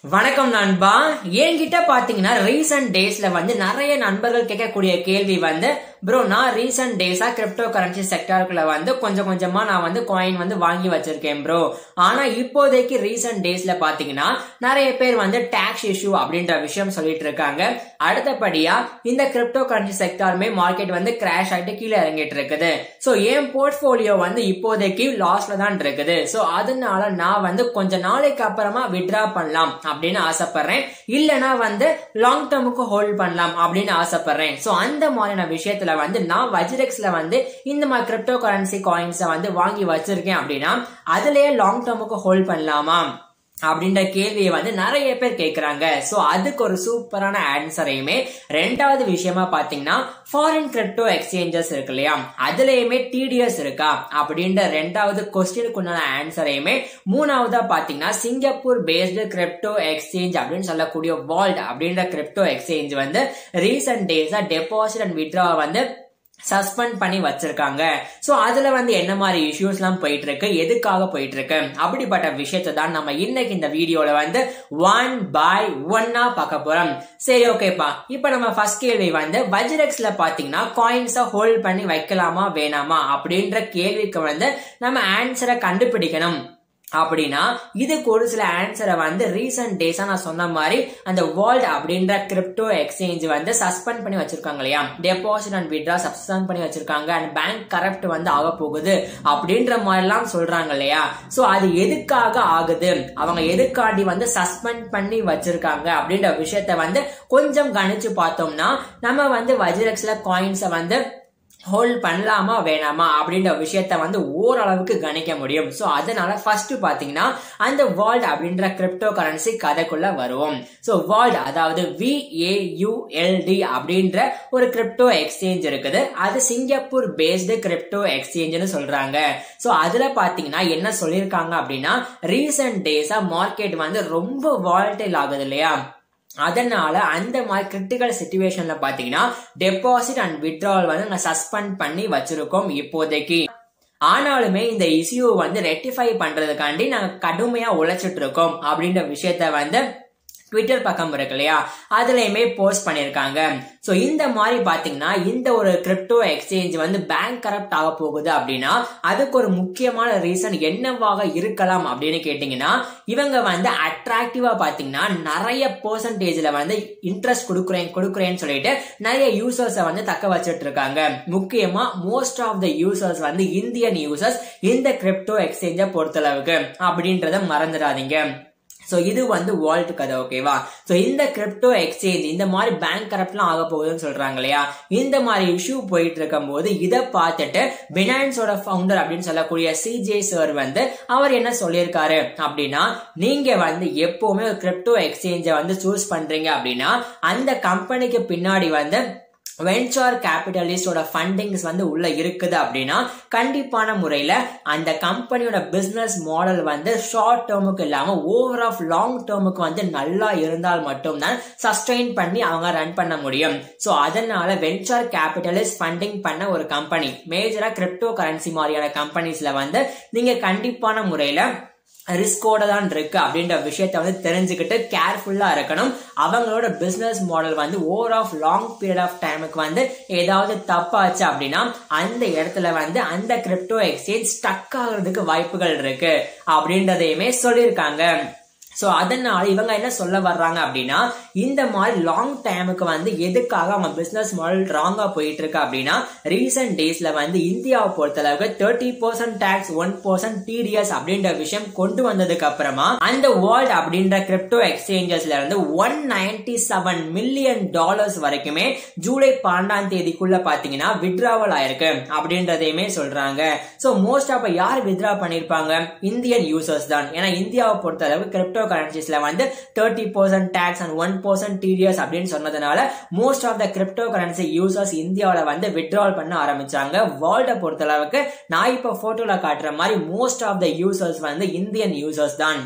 வணக்கம் நண்பா என்கிட்ட பாத்தீங்கன்னா ரீசன்ட் டேஸ்ல வந்து நிறைய நண்பர்கள் கேட்கக்கூடிய கேள்வி வந்து ப்ரோ நான் ரீசன்ட் டேஸா கிரிப்டோ கரன்சி செக்டாருக்குள்ள வந்து கொஞ்சம் கொஞ்சமா நான் வந்து காயின் வந்து வாங்கி வச்சிருக்கேன் ப்ரோ ஆனா இப்போதைக்கு ரீசன்ட் டேஸ்ல பாத்தீங்கன்னா நிறைய பேர் வந்து டாக்ஸ் இஷ்யூ அப்படின்ற விஷயம் சொல்லிட்டு இருக்காங்க அடுத்தபடியா இந்த கிரிப்டோ கரன்சி செக்டாருமே மார்க்கெட் வந்து கிராஷ் ஆயிட்டு கீழே இறங்கிட்டு இருக்குது சோ என் போர்ட்போலியோ வந்து இப்போதைக்கு லாஸ்ல தான் இருக்குது சோ அதனால நான் வந்து கொஞ்ச நாளைக்கு அப்புறமா வித்ரா பண்ணலாம் அப்படின்னு ஆசைப்படுறேன் இல்லனா வந்து லாங் டேர்முக்கு ஹோல்ட் பண்ணலாம் அப்படின்னு ஆசைப்படுறேன் சோ அந்த மாதிரியான விஷயத்துல வந்து நான் வஜ்ரெக்ஸ்ல வந்து இந்த மாதிரி கிரிப்டோ கரன்சி காயின்ஸை வந்து வாங்கி வச்சிருக்கேன் அப்படின்னா அதுலயே லாங் டேர்முக்கு ஹோல்ட் பண்ணலாமா அப்படின்ற கேள்வியை வந்து நிறைய பேர் கேக்குறாங்க சோ அதுக்கு ஒரு சூப்பரான ஆன்சரையுமே ரெண்டாவது விஷயமா பாத்தீங்கன்னா ஃபாரின் கிரிப்டோ எக்ஸ்சேஞ்சஸ் இருக்கு இல்லையா அதுலயுமே டிடிஎஸ் இருக்கா அப்படின்ற ரெண்டாவது கொஸ்டினுக்கு உண்டான ஆன்சரையுமே மூணாவதா பாத்தீங்கன்னா சிங்கப்பூர் பேஸ்டு கிரிப்டோ எக்ஸ்சேஞ்ச் அப்படின்னு சொல்லக்கூடிய வால்ட் அப்படின்ற கிரிப்டோ எக்ஸ்சேஞ்ச் வந்து ரீசன்ட் டேஸா டெபாசிட் அண்ட் வித்ரா வந்து சஸ்பெண்ட் பண்ணி வச்சிருக்காங்க சோ அதுல வந்து என்ன மாதிரி இஷ்யூஸ் எல்லாம் போயிட்டு இருக்கு எதுக்காக போயிட்டு இருக்கு அப்படிப்பட்ட விஷயத்தை தான் நம்ம இன்னைக்கு இந்த வீடியோல வந்து ஒன் பை ஒன்னா பார்க்க போறோம் சரி ஓகேப்பா இப்ப நம்ம ஃபர்ஸ்ட் கேள்வி வந்து வஜ்ரெக்ஸ்ல பாத்தீங்கன்னா காயின்ஸை ஹோல்ட் பண்ணி வைக்கலாமா வேணாமா அப்படின்ற கேள்விக்கு வந்து நம்ம ஆன்சரை கண்டுபிடிக்கணும் அப்படின்னா இதுக்கு ஒரு சில ஆன்சரை வந்து ரீசன்ட் டேஸா நான் சொன்ன மாதிரி அந்த வேர்ல்ட் அப்படின்ற கிரிப்டோ எக்ஸ்சேஞ்ச் வந்து சஸ்பெண்ட் பண்ணி வச்சிருக்காங்க இல்லையா டெபாசிட் அண்ட் விட்ரா சஸ்பெண்ட் பண்ணி வச்சிருக்காங்க அண்ட் பேங்க் கரப்ட் வந்து ஆக போகுது அப்படின்ற மாதிரிலாம் சொல்றாங்க இல்லையா சோ அது எதுக்காக ஆகுது அவங்க எதுக்காண்டி வந்து சஸ்பெண்ட் பண்ணி வச்சிருக்காங்க அப்படின்ற விஷயத்த வந்து கொஞ்சம் கணிச்சு பார்த்தோம்னா நம்ம வந்து வஜ்ரெக்ஸ்ல காயின்ஸை வந்து ஹோல்ட் பண்ணலாமா வேணாமா அப்படின்ற விஷயத்த வந்து ஓரளவுக்கு கணிக்க முடியும் ஸோ அதனால ஃபர்ஸ்ட் பாத்தீங்கன்னா அந்த வேர்ல்ட் அப்படின்ற கிரிப்டோ கரன்சி கதைக்குள்ள வருவோம் ஸோ வேர்ல்ட் அதாவது விஏயுஎல்டி அப்படின்ற ஒரு கிரிப்டோ எக்ஸ்சேஞ்ச் இருக்குது அது சிங்கப்பூர் பேஸ்டு கிரிப்டோ எக்ஸ்சேஞ்ச்னு சொல்றாங்க ஸோ அதுல பாத்தீங்கன்னா என்ன சொல்லியிருக்காங்க அப்படின்னா ரீசன்ட் டேஸா மார்க்கெட் வந்து ரொம்ப வால்டைல் ஆகுது இல்லையா அதனால அந்த மாதிரி கிரிட்டிக்கல் சுச்சுவேஷன்ல பாத்தீங்கன்னா டெபாசிட் அண்ட் வித்ட்ராவல் வந்து நாங்க சஸ்பெண்ட் பண்ணி வச்சிருக்கோம் இப்போதைக்கு ஆனாலுமே இந்த இஷ்யூ வந்து ரெக்டிஃபை பண்றதுக்காண்டி நாங்க கடுமையா உழைச்சிட்டு இருக்கோம் அப்படின்ற விஷயத்த வந்து ட்விட்டர் பக்கம் இருக்கு இல்லையா அதுலயுமே போஸ்ட் பண்ணிருக்காங்க சோ இந்த மாதிரி பாத்தீங்கன்னா இந்த ஒரு கிரிப்டோ எக்ஸ்சேஞ்ச் வந்து பேங்க் கரப்ட் ஆக போகுது அப்படின்னா அதுக்கு ஒரு முக்கியமான ரீசன் என்னவாக இருக்கலாம் அப்படின்னு கேட்டீங்கன்னா இவங்க வந்து அட்ராக்டிவா பாத்தீங்கன்னா நிறைய பெர்சன்டேஜ்ல வந்து இன்ட்ரெஸ்ட் கொடுக்குறேன் கொடுக்குறேன்னு சொல்லிட்டு நிறைய யூசர்ஸை வந்து தக்க வச்சிட்டு இருக்காங்க முக்கியமா மோஸ்ட் ஆஃப் த யூசர்ஸ் வந்து இந்தியன் யூசர்ஸ் இந்த கிரிப்டோ எக்ஸ்சேஞ்சை பொறுத்தளவுக்கு அப்படின்றத மறந்துடாதீங்க சோ இது வந்து வால்ட் கதை ஓகேவா சோ இந்த கிரிப்டோ எக்ஸ்சேஞ்ச் இந்த மாதிரி பேங்க் கரப்ட்லாம் ஆக போகுதுன்னு சொல்றாங்க இல்லையா இந்த மாதிரி இஷ்யூ போயிட்டு இருக்கும் போது இதை பார்த்துட்டு பினான்ஸோட ஃபவுண்டர் அப்படின்னு சொல்லக்கூடிய சிஜே சார் வந்து அவர் என்ன சொல்லியிருக்காரு அப்படின்னா நீங்க வந்து எப்பவுமே ஒரு கிரிப்டோ எக்ஸ்சேஞ்சை வந்து சூஸ் பண்றீங்க அப்படின்னா அந்த கம்பெனிக்கு பின்னாடி வந்து வென்ச்சர் கேபிட்டலிஸ்டோட ஃபண்டிங்ஸ் வந்து உள்ள இருக்குது அப்படின்னா கண்டிப்பான முறையில அந்த கம்பெனியோட பிசினஸ் மாடல் வந்து ஷார்ட் டேர்முக்கு இல்லாம ஓவர் ஆஃப் லாங் டேர்முக்கு வந்து நல்லா இருந்தால் மட்டும்தான் சஸ்டெயின் பண்ணி அவங்க ரன் பண்ண முடியும் ஸோ அதனால வென்ச்சர் கேபிட்டலிஸ்ட் ஃபண்டிங் பண்ண ஒரு கம்பெனி மேஜரா கிரிப்டோ கரன்சி மாதிரியான கம்பெனிஸ்ல வந்து நீங்க கண்டிப்பான முறையில ரிஸ்கோட தான் இருக்கு அப்படின்ற விஷயத்த வந்து தெரிஞ்சுக்கிட்டு கேர்ஃபுல்லா இருக்கணும் அவங்களோட பிசினஸ் மாடல் வந்து over of long period of டைமுக்கு வந்து ஏதாவது தப்பாச்சு அப்படின்னா அந்த இடத்துல வந்து அந்த கிரிப்டோ எக்ஸ்சேஞ்ச் ஸ்டக் ஆகுறதுக்கு வாய்ப்புகள் இருக்கு அப்படின்றதையுமே சொல்லியிருக்காங்க ஸோ அதனால இவங்க என்ன சொல்ல வர்றாங்க அப்படின்னா இந்த மாதிரி லாங் டைமுக்கு வந்து எதுக்காக அவங்க பிசினஸ் மாடல் ராங்கா போயிட்டு இருக்கு அப்படின்னா ரீசெண்ட் டேஸ்ல வந்து இந்தியாவை பொறுத்தளவுக்கு thirty percent tax one percent TDS அப்படின்ற விஷயம் கொண்டு வந்ததுக்கு அப்புறமா அந்த வேர்ல்ட் அப்படின்ற கிரிப்டோ எக்ஸ்சேஞ்சஸ்ல இருந்து one ninety seven million dollars வரைக்குமே ஜூலை பன்னெண்டாம் தேதிக்குள்ள பாத்தீங்கன்னா வித்ராவல் ஆயிருக்கு அப்படின்றதையுமே சொல்றாங்க ஸோ மோஸ்ட் ஆஃப் யார் வித்ரா பண்ணிருப்பாங்க இந்தியன் யூசர்ஸ் தான் ஏன்னா இந்தியாவை பொறுத்தளவுக்கு கிரிப்டோ கரன்சிஸ்ல வந்து thirty percent tax and one percent TDS அப்படின்னு சொன்னதுனால most of the crypto currency users இந்தியாவில் வந்து வித்ட்ரால் பண்ண ஆரம்பிச்சாங்க வேர்ல்டை பொறுத்தளவுக்கு நான் இப்போ போட்டோல காட்டுற மாதிரி மோஸ்ட் ஆஃப் த யூசர்ஸ் வந்து இந்தியன் யூசர்ஸ் தான்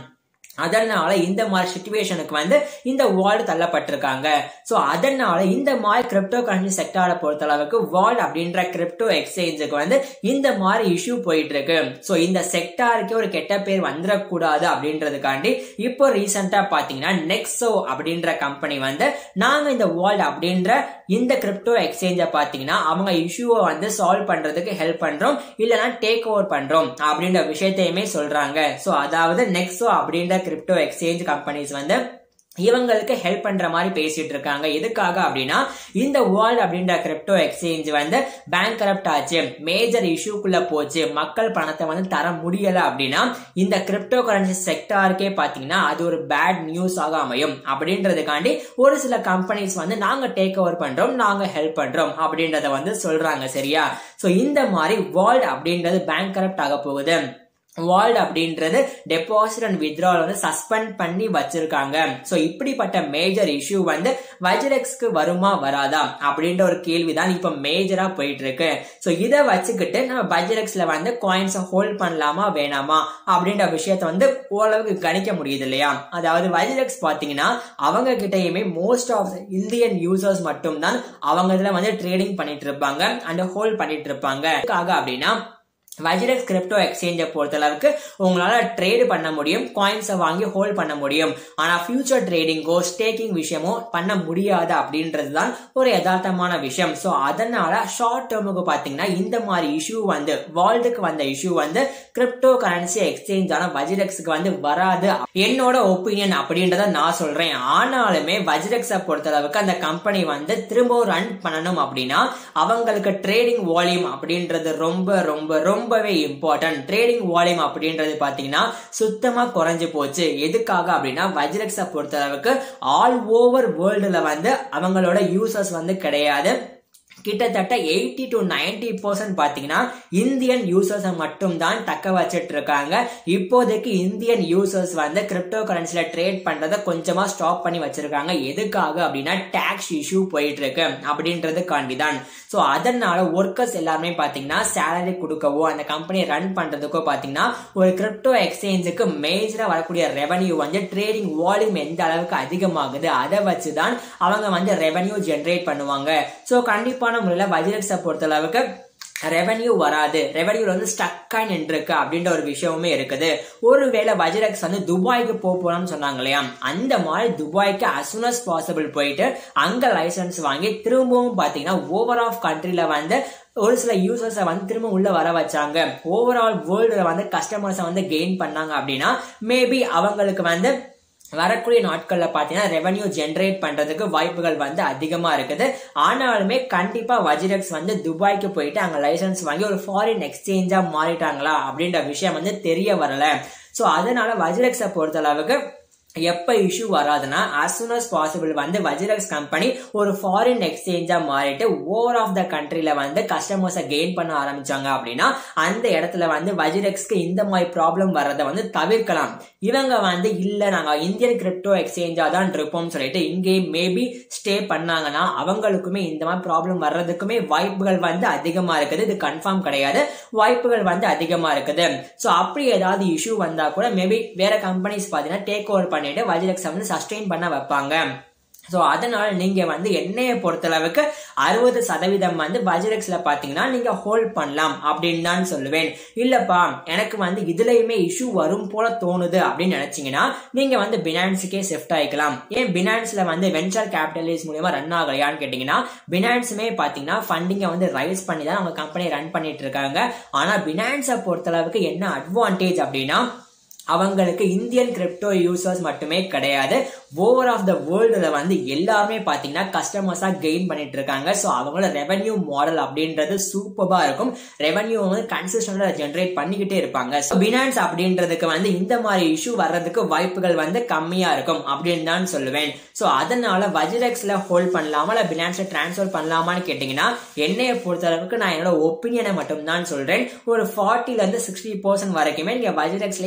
அதனால இந்த மாதிரி சுச்சுவேஷனுக்கு வந்து இந்த வேர்ல்டு தள்ளப்பட்டிருக்காங்க ஸோ அதனால இந்த மாதிரி கிரிப்டோ கரன்சி செக்டாரை பொறுத்த அளவுக்கு வேர்ல்டு அப்படின்ற கிரிப்டோ எக்ஸ்சேஞ்சுக்கு வந்து இந்த மாதிரி இஷ்யூ போயிட்டு இருக்கு ஸோ இந்த செக்டாருக்கு ஒரு கெட்ட பேர் வந்துடக்கூடாது அப்படின்றதுக்காண்டி இப்போ ரீசெண்டா பாத்தீங்கன்னா நெக்ஸோ அப்படின்ற கம்பெனி வந்து நாங்க இந்த வேர்ல்டு அப்படின்ற இந்த கிரிப்டோ எக்ஸ்சேஞ்சை பாத்தீங்கன்னா அவங்க இஷ்யூவை வந்து சால்வ் பண்றதுக்கு ஹெல்ப் பண்றோம் இல்லைன்னா டேக் ஓவர் பண்றோம் அப்படின்ற விஷயத்தையுமே சொல்றாங்க ஸோ அதாவது நெக்ஸோ அப்படின்ற கிரிப்டோ எக்ஸ்சேஞ்ச் கம்பெனிஸ் வந்து இவங்களுக்கு ஹெல்ப் பண்ற மாதிரி பேசிட்டு இருக்காங்க எதுக்காக அப்படின்னா இந்த வேர்ல்டு அப்படின்ற கிரிப்டோ எக்ஸ்சேஞ்ச் வந்து பேங்க் கரப்ட் ஆச்சு மேஜர் இஷ்யூக்குள்ள போச்சு மக்கள் பணத்தை வந்து தர முடியல அப்படின்னா இந்த கிரிப்டோ கரன்சி செக்டாருக்கே பாத்தீங்கன்னா அது ஒரு பேட் நியூஸாக அமையும் அப்படின்றதுக்காண்டி ஒரு சில கம்பெனிஸ் வந்து நாங்க டேக் ஓவர் பண்றோம் நாங்க ஹெல்ப் பண்றோம் அப்படின்றத வந்து சொல்றாங்க சரியா சோ இந்த மாதிரி வேர்ல்டு அப்படின்றது பேங்க் கரப்ட் ஆக போகுது வால்ட் அப்படின்றது டெபாசிட் அண்ட் வித்ரால் வந்து சஸ்பெண்ட் பண்ணி வச்சிருக்காங்க சோ இப்படிப்பட்ட மேஜர் இஷ்யூ வந்து வஜிரெக்ஸ்க்கு வருமா வராதா அப்படின்ற ஒரு கேள்விதான் இப்ப மேஜரா போயிட்டு இருக்கு சோ இதை வச்சுக்கிட்டு நம்ம வஜிரெக்ஸ்ல வந்து காயின்ஸை ஹோல்ட் பண்ணலாமா வேணாமா அப்படின்ற விஷயத்த வந்து ஓரளவுக்கு கணிக்க முடியுது இல்லையா அதாவது வஜிரெக்ஸ் பாத்தீங்கன்னா அவங்க கிட்டயுமே மோஸ்ட் ஆஃப் இந்தியன் யூசர்ஸ் மட்டும்தான் அவங்க இதுல வந்து ட்ரேடிங் பண்ணிட்டு இருப்பாங்க அண்ட் ஹோல்ட் பண்ணிட்டு இருப்பாங்க அப்படின்னா வஜிரெக்ஸ் கிரிப்டோ எக்ஸ்சேஞ்சை பொறுத்தளவுக்கு உங்களால ட்ரேடு பண்ண முடியும் காயின்ஸை வாங்கி ஹோல்ட் பண்ண முடியும் ஆனா ஃபியூச்சர் ட்ரேடிங்கோ ஸ்டேக்கிங் விஷயமோ பண்ண முடியாது அப்படின்றது தான் ஒரு யதார்த்தமான விஷயம் ஸோ அதனால ஷார்ட் டேர்முக்கு பாத்தீங்கன்னா இந்த மாதிரி இஷ்யூ வந்து வேர்ல்டுக்கு வந்த இஷ்யூ வந்து கிரிப்டோ கரன்சி எக்ஸ்சேஞ்ச் ஆன வஜிரெக்ஸுக்கு வந்து வராது என்னோட ஒப்பீனியன் அப்படின்றத நான் சொல்றேன் ஆனாலுமே வஜிரெக்ஸை பொறுத்தளவுக்கு அந்த கம்பெனி வந்து திரும்பவும் ரன் பண்ணணும் அப்படின்னா அவங்களுக்கு ட்ரேடிங் வால்யூம் அப்படின்றது ரொம்ப ரொம்ப ரொம்ப ரொம்பவே இம்பார்ட்டன்ட் ட்ரேடிங் வால்யூம் அப்படின்றது பாத்தீங்கன்னா சுத்தமா குறைஞ்சு போச்சு எதுக்காக அப்படின்னா வஜ்ரெக்ஸை பொறுத்த அளவுக்கு ஆல் ஓவர் வேர்ல்டுல வந்து அவங்களோட யூசர்ஸ் வந்து கிடையாது கிட்டத்தட்ட எயிட்டி டு நைன்டி பர்சன்ட் பாத்தீங்கன்னா இந்தியன் யூசர்ஸை மட்டும் தான் தக்க வச்சிட்டு இருக்காங்க இப்போதைக்கு இந்தியன் யூசர்ஸ் வந்து கிரிப்டோ கரன்சில ட்ரேட் பண்றதை கொஞ்சமா ஸ்டாப் பண்ணி வச்சிருக்காங்க எதுக்காக அப்படின்னா டாக்ஸ் இஷ்யூ போயிட்டு இருக்கு அப்படின்றது காண்டிதான் ஸோ அதனால ஒர்க்கர்ஸ் எல்லாருமே பாத்தீங்கன்னா சேலரி கொடுக்கவோ அந்த கம்பெனியை ரன் பண்றதுக்கோ பாத்தீங்கன்னா ஒரு கிரிப்டோ எக்ஸ்சேஞ்சுக்கு மேஜரா வரக்கூடிய ரெவன்யூ வந்து ட்ரேடிங் வால்யூம் எந்த அளவுக்கு அதிகமாகுது அதை வச்சுதான் அவங்க வந்து ரெவன்யூ ஜென்ரேட் பண்ணுவாங்க ஸோ கண்டிப்பான முறையில் வஜிரெக்ஸை பொறுத்த அளவுக்கு ரெவன்யூ வராது ரெவன்யூ வந்து ஸ்டக்கா நின்றுருக்கு அப்படின்ற ஒரு விஷயமுமே இருக்குது ஒருவேளை வஜிரெக்ஸ் வந்து துபாய்க்கு போக போறோம்னு சொன்னாங்க இல்லையா அந்த மாதிரி துபாய்க்கு அஸ் சூன் அஸ் பாசிபிள் போயிட்டு அங்க லைசன்ஸ் வாங்கி திரும்பவும் பாத்தீங்கன்னா ஓவர் ஆஃப் கண்ட்ரில வந்து ஒரு சில யூசர்ஸை வந்து திரும்ப உள்ள வர வச்சாங்க ஓவரால் வேர்ல்டுல வந்து கஸ்டமர்ஸை வந்து கெயின் பண்ணாங்க அப்படின்னா மேபி அவங்களுக்கு வந்து வரக்கூடிய நாட்கள்ல பாத்தீங்கன்னா ரெவன்யூ ஜென்ரேட் பண்றதுக்கு வாய்ப்புகள் வந்து அதிகமா இருக்குது ஆனாலுமே கண்டிப்பா வஜிரெக்ஸ் வந்து துபாய்க்கு போயிட்டு அங்க லைசன்ஸ் வாங்கி ஒரு ஃபாரின் எக்ஸ்சேஞ்சா மாறிட்டாங்களா அப்படின்ற விஷயம் வந்து தெரிய வரல சோ அதனால வஜிரெக்ஸை பொறுத்த அளவுக்கு எப்ப இஷ்யூ வராதுன்னா அஸ் சூன் அஸ் பாசிபிள் வந்து வஜிரெக்ஸ் கம்பெனி ஒரு ஃபாரின் எக்ஸ்சேஞ்சா மாறிட்டு ஓவர் ஆஃப் த கண்ட்ரில வந்து கஸ்டமர்ஸை கெயின் பண்ண ஆரம்பிச்சாங்க அப்படின்னா அந்த இடத்துல வந்து வஜிரெக்ஸ்க்கு இந்த மாதிரி ப்ராப்ளம் வர்றதை வந்து தவிர்க்கலாம் இவங்க வந்து இல்ல நாங்க இந்தியன் கிரிப்டோ எக்ஸ்சேஞ்சா தான் இருப்போம் சொல்லிட்டு இங்கே மேபி ஸ்டே பண்ணாங்கன்னா அவங்களுக்குமே இந்த மாதிரி ப்ராப்ளம் வர்றதுக்குமே வாய்ப்புகள் வந்து அதிகமா இருக்குது இது கன்ஃபார்ம் கிடையாது வாய்ப்புகள் வந்து அதிகமா இருக்குது ஸோ அப்படி ஏதாவது இஷ்யூ வந்தா கூட மேபி வேற கம்பெனிஸ் பாத்தீங்கன்னா டேக் ஓவர் பண்ணிட்டு வஜிரெக்ஸை வந்து சஸ்டெயின் பண்ண வைப்பாங்க ஸோ அதனால நீங்க வந்து எண்ணெயை பொறுத்தளவுக்கு அறுபது சதவீதம் வந்து வஜிரெக்ஸ்ல பாத்தீங்கன்னா நீங்க ஹோல்ட் பண்ணலாம் அப்படின்னு தான் சொல்லுவேன் இல்லப்பா எனக்கு வந்து இதுலயுமே இஷ்யூ வரும் போல தோணுது அப்படின்னு நினைச்சீங்கன்னா நீங்க வந்து பினான்ஸுக்கே ஷிஃப்ட் ஆயிக்கலாம் ஏன் பினான்ஸ்ல வந்து வெஞ்சர் கேபிட்டலிஸ்ட் மூலியமா ரன் ஆகலையான்னு கேட்டீங்கன்னா பினான்ஸுமே பாத்தீங்கன்னா ஃபண்டிங்கை வந்து ரைஸ் பண்ணி தான் அவங்க கம்பெனி ரன் பண்ணிட்டு இருக்காங்க ஆனா பினான்ஸை பொறுத்தளவுக்கு என்ன அட்வான்டேஜ் அப்படின்னா அவங்களுக்கு இந்தியன் கிரிப்டோ யூசர்ஸ் மட்டுமே கிடையாது ஓவர் ஆஃப் த வேர்ல்டுல வந்து எல்லாருமே பாத்தீங்கன்னா கஸ்டமர்ஸா கெயின் பண்ணிட்டு இருக்காங்க ஸோ அவங்களோட ரெவன்யூ மாடல் அப்படின்றது சூப்பரா இருக்கும் ரெவன்யூ வந்து கன்சிஸ்டன்டா ஜென்ரேட் பண்ணிக்கிட்டே இருப்பாங்க ஸோ பினான்ஸ் அப்படின்றதுக்கு வந்து இந்த மாதிரி இஷ்யூ வர்றதுக்கு வாய்ப்புகள் வந்து கம்மியா இருக்கும் அப்படின்னு தான் சொல்லுவேன் ஸோ அதனால வஜிரெக்ஸ்ல ஹோல்ட் பண்ணலாமா இல்ல பினான்ஸ்ல டிரான்ஸ்ஃபர் பண்ணலாமான்னு கேட்டீங்கன்னா என்னைய பொறுத்த அளவுக்கு நான் என்னோட ஒப்பீனியனை மட்டும் தான் சொல்றேன் ஒரு ஃபார்ட்டில இருந்து சிக்ஸ்டி பர்சன்ட் வரைக்குமே நீங்க வஜிரெக்ஸ்லயே கொஞ்சமா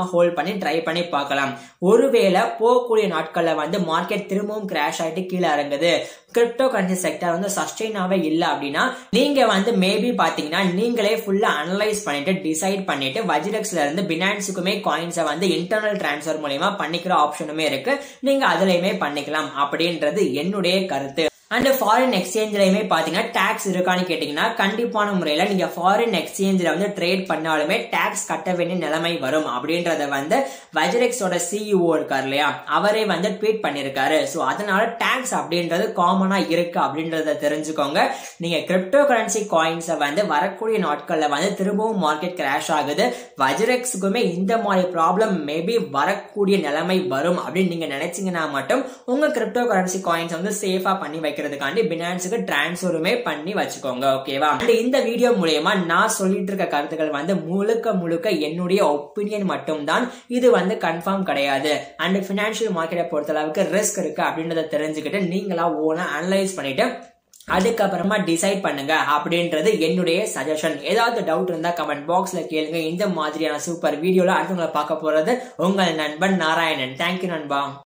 ஹோல்ட் பண்ணி ட்ரை பண்ணி பார்க்கலாம் ஒருவேளை போகக்கூடிய நாட்கள்ல வந்து மார்க்கெட் திரும்பவும் கிராஷ் ஆயிட்டு கீழே இறங்குது கிரிப்டோ கரன்சி செக்டர் வந்து சஸ்டெயினாவே இல்லை அப்படின்னா நீங்க வந்து மேபி பாத்தீங்கன்னா நீங்களே ஃபுல்லா அனலைஸ் பண்ணிட்டு டிசைட் பண்ணிட்டு வஜிரெக்ஸ்ல இருந்து பினான்ஸுக்குமே காயின்ஸை வந்து இன்டர்னல் டிரான்ஸ்ஃபர் மூலியமா பண்ணிக்கிற ஆப்ஷனுமே இருக்கு நீங்க அதுலயுமே பண்ணிக்கலாம் அப்படின்றது என்னுடைய கருத்து அண்ட் ஃபாரின் எக்ஸ்சேஞ்சிலையுமே பாத்தீங்கன்னா டாக்ஸ் இருக்கான்னு கேட்டீங்கன்னா கண்டிப்பான முறையில நீங்க ஃபாரின் எக்ஸ்சேஞ்சில் வந்து ட்ரேட் பண்ணாலுமே டாக்ஸ் கட்ட வேண்டிய நிலைமை வரும் அப்படின்றத வந்து வஜரெக்ஸோட சிஇஓ இருக்காரு இல்லையா அவரே வந்து ட்வீட் பண்ணிருக்காரு ஸோ அதனால டாக்ஸ் அப்படின்றது காமனா இருக்கு அப்படின்றத தெரிஞ்சுக்கோங்க நீங்க கிரிப்டோ கரன்சி காயின்ஸை வந்து வரக்கூடிய நாட்கள்ல வந்து திரும்பவும் மார்க்கெட் கிராஷ் ஆகுது வஜரெக்ஸுக்குமே இந்த மாதிரி ப்ராப்ளம் மேபி வரக்கூடிய நிலைமை வரும் அப்படின்னு நீங்க நினைச்சீங்கன்னா மட்டும் உங்க கிரிப்டோ கரன்சி காயின்ஸ் வந்து சேஃபா பண்ணி வைக்கிறதுக்காண்டி பினான்ஸுக்கு டிரான்ஸ்ஃபருமே பண்ணி வச்சுக்கோங்க ஓகேவா அண்ட் இந்த வீடியோ மூலயமா நான் சொல்லிட்டு இருக்க கருத்துக்கள் வந்து முழுக்க முழுக்க என்னுடைய ஒப்பீனியன் மட்டும்தான் இது வந்து கன்ஃபார்ம் கிடையாது அண்ட் பினான்சியல் மார்க்கெட்டை பொறுத்த அளவுக்கு ரிஸ்க் இருக்கு அப்படின்றத தெரிஞ்சுக்கிட்டு நீங்களா ஓனா அனலைஸ் பண்ணிட்டு அதுக்கப்புறமா டிசைட் பண்ணுங்க அப்படின்றது என்னுடைய சஜஷன் ஏதாவது டவுட் இருந்தா கமெண்ட் பாக்ஸ்ல கேளுங்க இந்த மாதிரியான சூப்பர் வீடியோல அடுத்தவங்களை பார்க்க போறது உங்கள் நண்பன் நாராயணன் தேங்க்யூ நண்பா